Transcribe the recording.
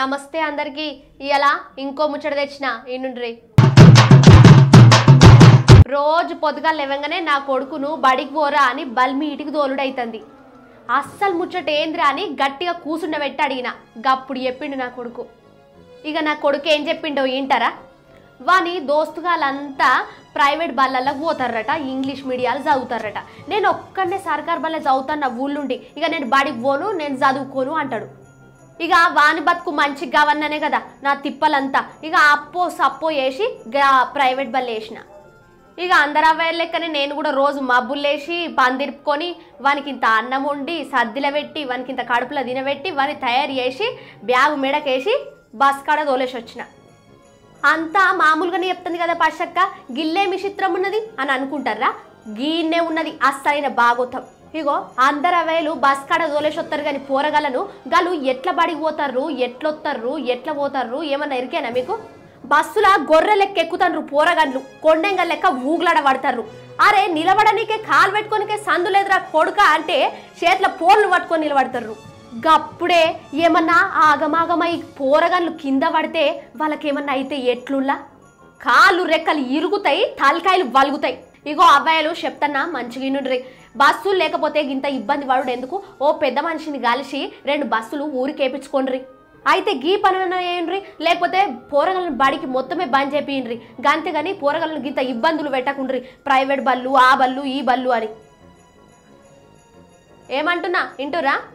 నమస్తే అందరికి ఇలా ఇంకో ముచ్చట తెచ్చిన ఈనుండ్రి రోజు పొద్దుగా లేవగానే నా కొడుకును బడికి పోరా అని బల్మి ఇటికి తోలుడైతుంది అస్సలు ముచ్చట ఏంద్రా అని గట్టిగా కూసుండబెట్టి అడిగిన గప్పుడు చెప్పిండు నా కొడుకు ఇక నా కొడుకు ఏం చెప్పిండో ఏంటారా వాని దోస్తుగాలంతా ప్రైవేట్ బళ్ళలకు పోతారట ఇంగ్లీష్ మీడియాలు చదువుతారట నేను ఒక్కడనే సర్కార్ బల్ల చదువుతాను నా ఊళ్ళుండి ఇక నేను బడికి పోను నేను చదువుకోను అంటాడు ఇక వాని బతుకు మంచిగా కావన్ననే కదా నా తిప్పలంతా ఇక అప్పో సప్పో వేసి గా- ప్రైవేట్ బల్ల వేసిన ఇక అందరు అవ్వయ్య లెక్కనే నేను కూడా రోజు మబ్బులేసి పందిరుపుకొని వానికి ఇంత అన్నం వండి సద్దిల పెట్టి వానికి ఇంత కడుపులో తినబెట్టి వాని తయారు చేసి బ్యాగు మెడకేసి బస్ కాడ తోలేసి వచ్చిన అంతా మామూలుగానే చెప్తుంది కదా పశక్క గిల్లే మిషిత్రం ఉన్నది అని అనుకుంటారా గీన్నే ఉన్నది అస్సలైన బాగోతం ఇగో అందరు అవేలు బస్ కాడ తోలేసి వస్తారు కానీ పోరగలను గలు ఎట్ల బడికి పోతారు ఎట్లొత్తారు ఎట్ల పోతారు ఏమన్నా ఎరికేనా మీకు బస్సుల గొర్రె లెక్క ఎక్కుతారు పోరగన్లు కొండెంగ లెక్క ఊగులాడ పడతారు అరే నిలబడనీకే కాలు పెట్టుకోనికే సందు లేదురా కొడుక అంటే చేతిలో పోర్లు పట్టుకొని నిలబడతారు గప్పుడే ఏమన్నా ఆగమాగమై పోరగన్లు కింద పడితే వాళ్ళకేమన్నా అయితే ఎట్లుల్లా కాళ్ళు రెక్కలు ఇరుగుతాయి తలకాయలు వలుగుతాయి ఇగో అబ్బాయిలు చెప్తన్నా మంచిగా నుండ్రి బస్సులు లేకపోతే ఇంత ఇబ్బంది పడుడు ఎందుకు ఓ పెద్ద మనిషిని కలిసి రెండు బస్సులు ఊరికేపించుకోండ్రి అయితే గీ పనులను చేయండి లేకపోతే పోరగలను బడికి మొత్తమే బంద్ చేపియండ్రి గంతేగాని పోరగలను గింత ఇబ్బందులు పెట్టకుండ్రి ప్రైవేట్ బళ్ళు ఆ బళ్ళు ఈ బళ్ళు అని ఏమంటున్నా వింటురా